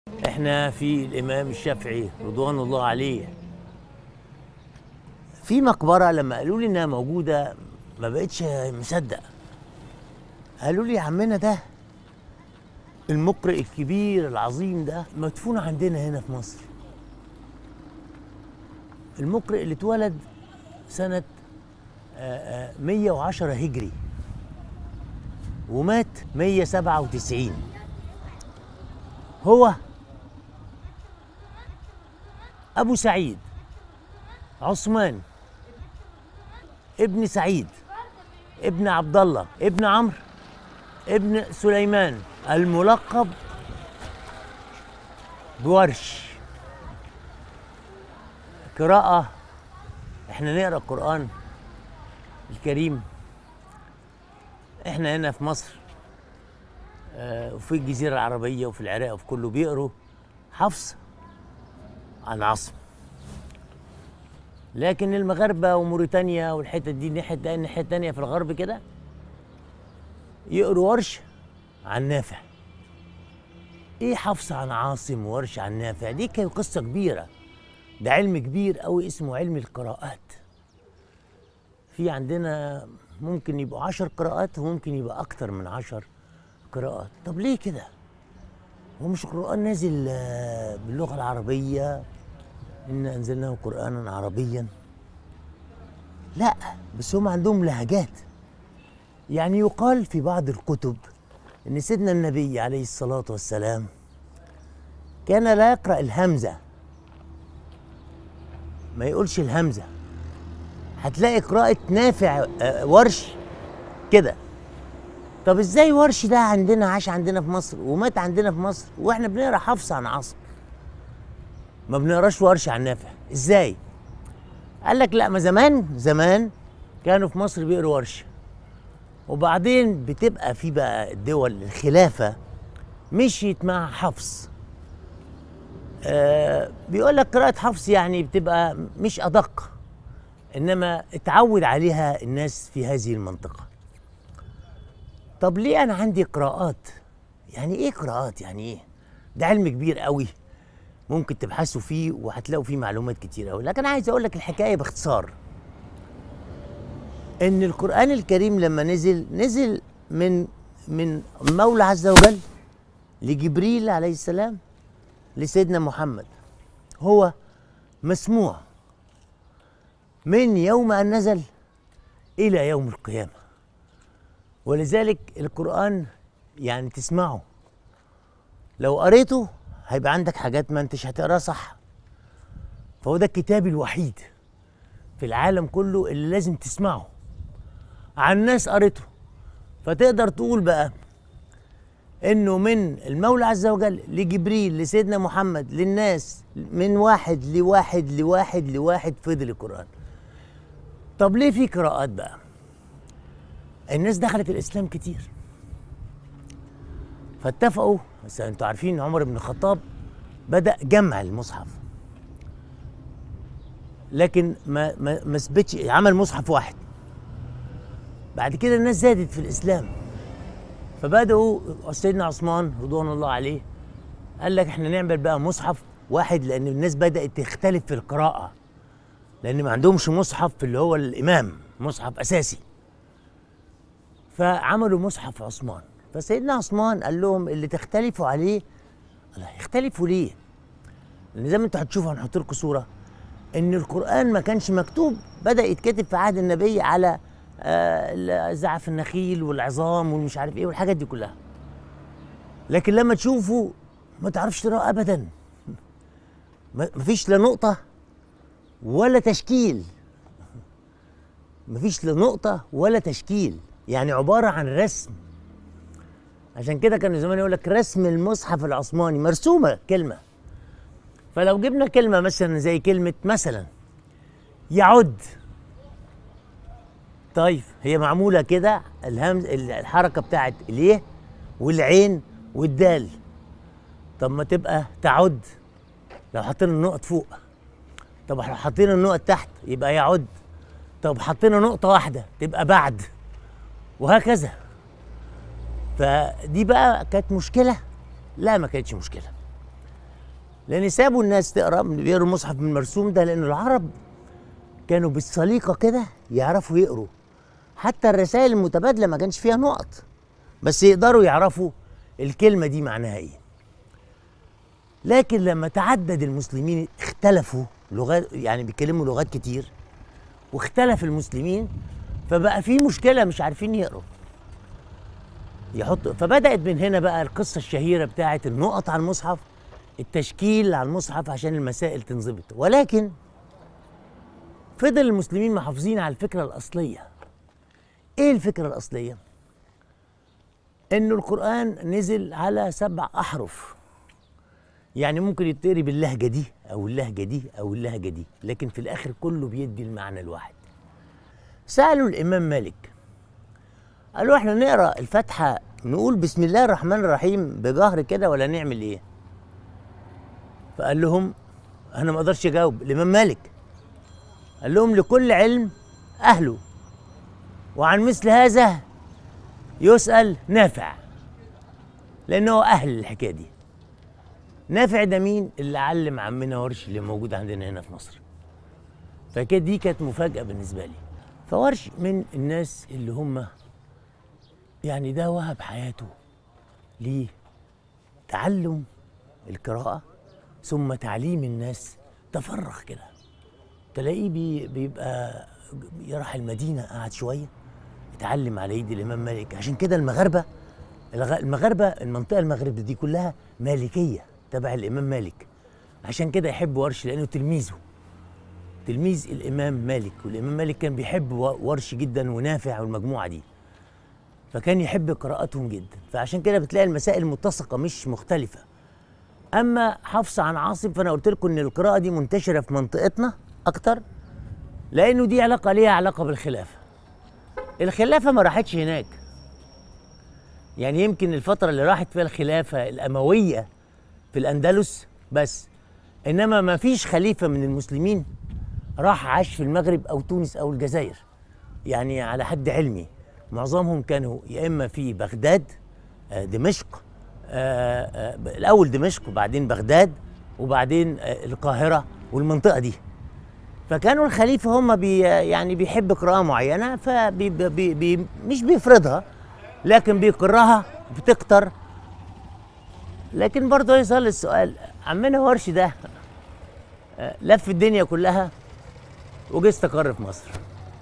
احنا في الامام الشافعي رضوان الله عليه في مقبره لما قالوا لي انها موجوده ما بقتش مصدق قالوا لي يا عمنا ده المقرئ الكبير العظيم ده مدفون عندنا هنا في مصر المقرئ اللي اتولد سنة آه، آه، 110 هجري ومات 197 هو أبو سعيد عثمان ابن سعيد ابن عبد الله ابن عمرو ابن سليمان الملقب بورش قراءة احنا نقرا القرآن الكريم احنا هنا في مصر آه، وفي الجزيرة العربية وفي العراق وفي كله بيقروا حفص عن عاصم لكن المغاربة وموريتانيا والحتت دي ناحية ده الناحية التانية في الغرب كده يقروا ورش عن نافع ايه حفص عن عاصم وورش عن نافع دي كانت قصة كبيرة ده علم كبير قوي اسمه علم القراءات في عندنا ممكن يبقوا عشر قراءات وممكن يبقى أكتر من عشر قراءات طب ليه كده؟ هو مش القرآن نازل آه، باللغة العربية إنا أنزلناه قرآنا عربيا لا بس هم عندهم لهجات يعني يقال في بعض الكتب إن سيدنا النبي عليه الصلاة والسلام كان لا يقرأ الهمزة ما يقولش الهمزة هتلاقي قراءة نافع آه، ورش كده طب ازاي ورش ده عندنا عاش عندنا في مصر ومات عندنا في مصر واحنا بنقرا حفص عن عاصم ما بنقراش ورش عن نافع ازاي قال لك لا ما زمان زمان كانوا في مصر بيقروا ورش وبعدين بتبقى في بقى الدول الخلافة مشيت مع حفص آه بيقول لك قراءة حفص يعني بتبقى مش أدق إنما اتعود عليها الناس في هذه المنطقة طب ليه أنا عندي قراءات يعني إيه قراءات يعني إيه ده علم كبير قوي ممكن تبحثوا فيه وهتلاقوا فيه معلومات كتير قوي لكن عايز أقول لك الحكاية باختصار إن القرآن الكريم لما نزل نزل من من المولى عز وجل لجبريل عليه السلام لسيدنا محمد هو مسموع من يوم أن نزل إلى يوم القيامة ولذلك القرآن يعني تسمعه لو قريته هيبقى عندك حاجات ما انتش هتقراها صح فهو ده الكتاب الوحيد في العالم كله اللي لازم تسمعه عن ناس قريته فتقدر تقول بقى انه من المولى عز وجل لجبريل لسيدنا محمد للناس من واحد لواحد لواحد لواحد فضل القرآن طب ليه في قراءات بقى الناس دخلت الإسلام كتير فاتفقوا بس انتوا عارفين عمر بن الخطاب بدأ جمع المصحف لكن ما ما ما ثبتش عمل مصحف واحد بعد كده الناس زادت في الإسلام فبدأوا سيدنا عثمان رضوان الله عليه قال لك احنا نعمل بقى مصحف واحد لأن الناس بدأت تختلف في القراءة لأن ما عندهمش مصحف اللي هو الإمام مصحف أساسي فعملوا مصحف عثمان فسيدنا عثمان قال لهم اللي تختلفوا عليه الله يختلفوا ليه؟ لأن زي ما انتوا هتشوفوا هنحط لكم صورة إن القرآن ما كانش مكتوب بدأ يتكتب في عهد النبي على آه، زعف النخيل والعظام والمش عارف ايه والحاجات دي كلها لكن لما تشوفه ما تعرفش تقراه ابدا ما- مفيش لا نقطة ولا تشكيل مفيش لا نقطة ولا تشكيل يعني عبارة عن رسم عشان كده كانوا زمان يقول لك رسم المصحف العثماني مرسومة كلمة فلو جبنا كلمة مثلا زي كلمة مثلا يعد طيب هي معمولة كده الهمز الحركة بتاعت اليه والعين والدال طب ما تبقى تعد لو حطينا النقط فوق طب لو حطينا النقط تحت يبقى يعد طب حطينا نقطة واحدة تبقى بعد وهكذا فدي بقى كانت مشكلة لا ما كانتش مشكلة لان سابوا الناس تقرا بيقروا المصحف من المرسوم ده لان العرب كانوا بالسليقه كده يعرفوا يقروا حتى الرسائل المتبادله ما كانش فيها نقط بس يقدروا يعرفوا الكلمه دي معناها ايه لكن لما تعدد المسلمين اختلفوا لغات يعني بيتكلموا لغات كتير واختلف المسلمين فبقى في مشكله مش عارفين يقروا يحطوا فبدات من هنا بقى القصه الشهيره بتاعه النقط على المصحف التشكيل على المصحف عشان المسائل تنظبط ولكن فضل المسلمين محافظين على الفكره الاصليه ايه الفكره الاصليه انه القران نزل على سبع احرف يعني ممكن يتقري باللهجه دي او اللهجه دي او اللهجه دي لكن في الاخر كله بيدي المعنى الواحد سالوا الامام مالك قالوا احنا نقرا الفاتحه نقول بسم الله الرحمن الرحيم بجهر كده ولا نعمل ايه فقال لهم انا ما اقدرش اجاوب الامام مالك قال لهم لكل علم اهله وعن مثل هذا يسال نافع لانه اهل الحكايه دي نافع ده مين اللي علم عمنا ورش اللي موجود عندنا هنا في مصر فكده دي كانت مفاجاه بالنسبه لي فورش من الناس اللي هم يعني ده وهب حياته لتعلم القراءة ثم تعليم الناس تفرغ كده تلاقيه بي بيبقى يروح المدينة قعد شوية يتعلم على ايد الإمام مالك عشان كده المغاربة الغ- المغاربة المنطقة المغرب دي كلها مالكية تبع الإمام مالك عشان كده يحب ورش لأنه تلميذه تلميذ الإمام مالك والإمام مالك كان بيحب و- ورش جدا ونافع والمجموعة دي فكان يحب قراءتهم جدا فعشان كده بتلاقي المسائل متسقه مش مختلفه اما حفص عن عاصم فانا قلت لكم ان القراءه دي منتشره في منطقتنا اكتر لانه دي علاقه ليها علاقه بالخلافه الخلافه ما راحتش هناك يعني يمكن الفتره اللي راحت فيها الخلافه الامويه في الاندلس بس انما ما فيش خليفه من المسلمين راح عاش في المغرب او تونس او الجزائر يعني على حد علمي معظمهم كانوا يا اما في بغداد آه، دمشق آه، آه، الاول دمشق وبعدين بغداد وبعدين آه، القاهره والمنطقه دي فكانوا الخليفه هم بي يعني بيحب قراءه معينه فبي بي بي مش بيفرضها لكن بيقرها بتكتر لكن برضه يظل السؤال عمنا ورش ده آه، لف الدنيا كلها وجه استقر في مصر